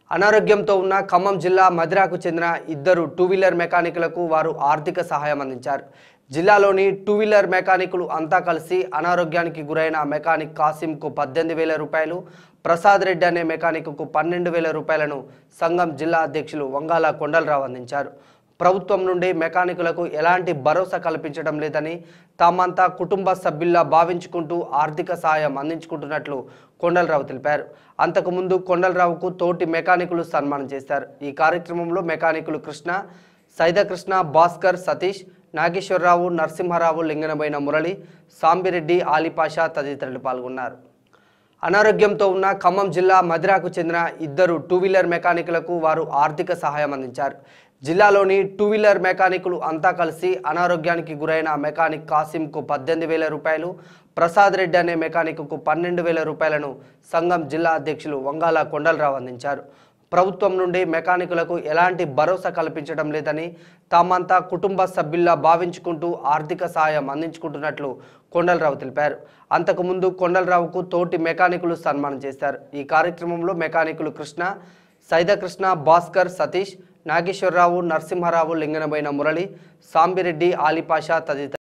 అనారోగ్యంతో ఉన్న ఖమ్మం జిల్లా మధిరాకు చెందిన ఇద్దరు టూ వీలర్ మెకానికులకు వారు ఆర్థిక సహాయం అందించారు జిల్లాలోని టూ వీలర్ మెకానికులు అంతా కలిసి అనారోగ్యానికి గురైన మెకానిక్ కాసింకు పద్దెనిమిది వేల రూపాయలు ప్రసాద్ రెడ్డి అనే మెకానిక్కు పన్నెండు వేల రూపాయలను సంఘం జిల్లా అధ్యక్షులు వంగాల కొండలరావు అందించారు ప్రభుత్వం నుండి మెకానికులకు ఎలాంటి భరోసా కల్పించడం లేదని తామంతా కుటుంబ సభ్యుల్లా భావించుకుంటూ ఆర్థిక సహాయం అందించుకుంటున్నట్లు కొండలరావు తెలిపారు అంతకుముందు కొండలరావుకు తోటి మెకానికులు సన్మానం చేశారు ఈ కార్యక్రమంలో మెకానికులు కృష్ణ సైదకృష్ణ భాస్కర్ సతీష్ నాగేశ్వరరావు నరసింహారావు లింగనబైన మురళి సాంబిరెడ్డి ఆలిపాషా తదితరులు పాల్గొన్నారు అనారోగ్యంతో ఉన్న ఖమ్మం జిల్లా మధిరాకు చెందిన ఇద్దరు టూ వీలర్ మెకానికులకు వారు ఆర్థిక సహాయం అందించారు జిల్లాలోని టూ వీలర్ మెకానికులు అంతా కలిసి అనారోగ్యానికి గురైన మెకానిక్ కాసింకు పద్దెనిమిది వేల రూపాయలు ప్రసాద్ రెడ్డి అనే మెకానిక్కు పన్నెండు వేల రూపాయలను సంఘం జిల్లా అధ్యక్షులు వంగాల కొండలరావు అందించారు ప్రభుత్వం నుండి మెకానికులకు ఎలాంటి భరోసా కల్పించడం లేదని తామంతా కుటుంబ సభ్యుల్లా భావించుకుంటూ ఆర్థిక సహాయం అందించుకుంటున్నట్లు కొండలరావు తెలిపారు అంతకుముందు కొండలరావుకు తోటి మెకానికులు సన్మానం చేశారు ఈ కార్యక్రమంలో మెకానికులు కృష్ణ సైదకృష్ణ భాస్కర్ సతీష్ నాగేశ్వరరావు నరసింహారావు లింగనబైన మురళి సాంబిరెడ్డి ఆలిపాషా తదితరులు